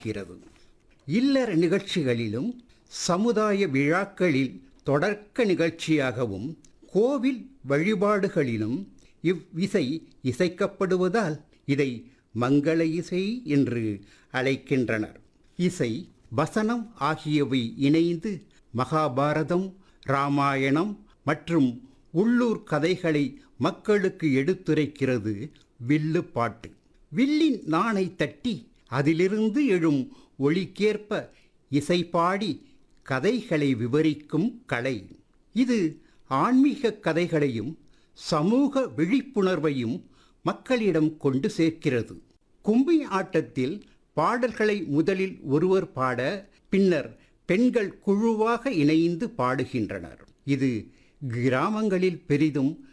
இருக்கிறது இல்லற நிகழ்ச்சிகளிலும் சமுதாய விழாக்களில் தொடக்க நிகழ்ச்சியாகவும் கோவில் வழிபாடுகளிலும் இவ்விசை இசைக்கப்படுவதால் இதை மங்கள இசை என்று அழைக்கின்றனர் இசை வசனம் ஆகியவை இணைந்து மகாபாரதம் ராமாயணம் மற்றும் உள்ளூர் கதைகளை மக்களுக்கு எடுத்துரைக்கிறது வில்லு பாட்டு வில்லின் நாணை தட்டி அதிலிருந்து எழும் ஒளிக்கேற்ப இசைப்பாடி கதைகளை விவரிக்கும் கலை இது ஆன்மீக கதைகளையும் சமூக விழிப்புணர்வையும் மக்களிடம் கொண்டு சேர்க்கிறது கும்பி ஆட்டத்தில் பாடல்களை முதலில் ஒருவர் பாட பின்னர் பெண்கள் குழுவாக இணைந்து பாடுகின்றனர் இது கிராமங்களில் பெரிதும்